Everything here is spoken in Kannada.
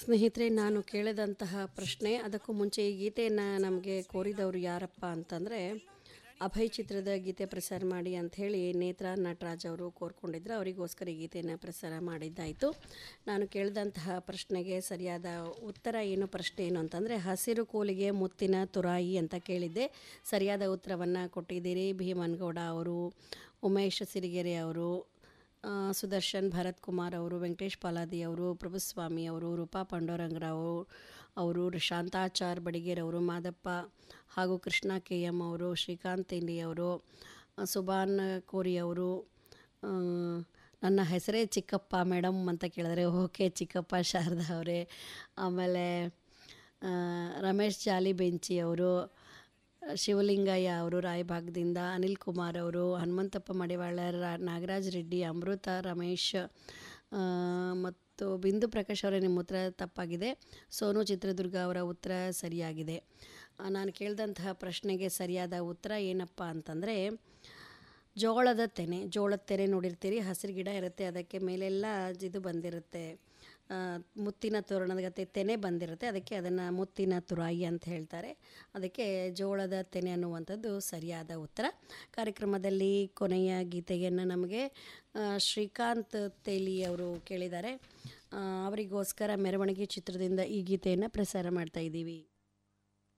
ಸ್ನೇಹಿತರೆ ನಾನು ಕೇಳಿದಂತಹ ಪ್ರಶ್ನೆ ಅದಕ್ಕೂ ಮುಂಚೆ ಈ ಗೀತೆಯನ್ನು ನಮಗೆ ಕೋರಿದವರು ಯಾರಪ್ಪ ಅಂತಂದರೆ ಅಭಯ್ ಚಿತ್ರದ ಗೀತೆ ಪ್ರಸಾರ ಮಾಡಿ ಅಂಥೇಳಿ ನೇತ್ರಾ ನಟರಾಜ್ ಅವರು ಕೋರ್ಕೊಂಡಿದ್ರು ಅವರಿಗೋಸ್ಕರ ಈ ಗೀತೆಯನ್ನು ಪ್ರಸಾರ ಮಾಡಿದ್ದಾಯಿತು ನಾನು ಕೇಳಿದಂತಹ ಪ್ರಶ್ನೆಗೆ ಸರಿಯಾದ ಉತ್ತರ ಏನು ಪ್ರಶ್ನೆ ಏನು ಅಂತಂದರೆ ಹಸಿರು ಕೋಲಿಗೆ ಮುತ್ತಿನ ತುರಾಯಿ ಅಂತ ಕೇಳಿದ್ದೆ ಸರಿಯಾದ ಉತ್ತರವನ್ನು ಕೊಟ್ಟಿದ್ದೀರಿ ಭೀಮನ್ಗೌಡ ಅವರು ಉಮೇಶ್ ಸಿರಿಗೆರೆ ಅವರು ಆ, ಸುದರ್ಶನ್ ಭರತ್ ಕುಮಾರ್ ಅವರು ವೆಂಕಟೇಶ್ ಪಾಲಾದಿ ಅವರು ಪ್ರಭುಸ್ವಾಮಿ ಅವರು ರೂಪಾ ಪಾಂಡುರಂಗರಾವ್ ಅವರು ಶಾಂತಾಚಾರ್ ಬಡಿಗೇರ್ ಅವರು ಮಾದಪ್ಪ ಹಾಗೂ ಕೃಷ್ಣ ಕೆ ಎಮ್ ಅವರು ಶ್ರೀಕಾಂತ್ ಇಂಡಿ ಅವರು ಆ, ಸುಬಾನ್ ಕೋರಿ ಅವರು ಆ, ನನ್ನ ಹೆಸರೇ ಚಿಕ್ಕಪ್ಪ ಮೇಡಮ್ ಅಂತ ಕೇಳಿದ್ರೆ ಓಕೆ ಚಿಕ್ಕಪ್ಪ ಶಾರದಾ ಅವರೇ ಆಮೇಲೆ ಆ, ರಮೇಶ್ ಜಾಲಿ ಬೆಂಚಿ ಅವರು ಶಿವಲಿಂಗಯ್ಯ ಅವರು ರಾಯಭಾಗದಿಂದ ಅನಿಲ್ ಕುಮಾರ್ ಅವರು ಹನುಮಂತಪ್ಪ ಮಡಿವಾಳ ರಾ ನಾಗರಾಜ್ ರೆಡ್ಡಿ ಅಮೃತ ರಮೇಶ್ ಆ, ಮತ್ತು ಬಿಂದು ಪ್ರಕಾಶ್ ಅವರ ನಿಮ್ಮ ಉತ್ತರ ತಪ್ಪಾಗಿದೆ ಸೋನು ಚಿತ್ರದುರ್ಗ ಅವರ ಉತ್ತರ ಸರಿಯಾಗಿದೆ ಆ, ನಾನು ಕೇಳಿದಂತಹ ಪ್ರಶ್ನೆಗೆ ಸರಿಯಾದ ಉತ್ತರ ಏನಪ್ಪ ಅಂತಂದರೆ ಜೋಳದ ತೆನೆ ಜೋಳದ ತೆನೆ ನೋಡಿರ್ತೀರಿ ಹಸಿರು ಗಿಡ ಇರುತ್ತೆ ಅದಕ್ಕೆ ಮೇಲೆಲ್ಲ ಇದು ಬಂದಿರುತ್ತೆ ಆ, ಮುತ್ತಿನ ತೋರಣದ ಗತೆ ತೆನೆ ಬಂದಿರುತ್ತೆ ಅದಕ್ಕೆ ಅದನ್ನು ಮುತ್ತಿನ ತುರಾಯಿ ಅಂತ ಹೇಳ್ತಾರೆ ಅದಕ್ಕೆ ಜೋಳದ ತೆನೆ ಅನ್ನುವಂಥದ್ದು ಸರಿಯಾದ ಉತ್ತರ ಕಾರ್ಯಕ್ರಮದಲ್ಲಿ ಕೊನೆಯ ಗೀತೆಯನ್ನು ನಮಗೆ ಆ, ಶ್ರೀಕಾಂತ್ ತೇಲಿ ಅವರು ಕೇಳಿದ್ದಾರೆ ಆ, ಅವರಿಗೋಸ್ಕರ ಮೆರವಣಿಗೆ ಚಿತ್ರದಿಂದ ಈ ಗೀತೆಯನ್ನು ಪ್ರಸಾರ ಮಾಡ್ತಾ ಇದ್ದೀವಿ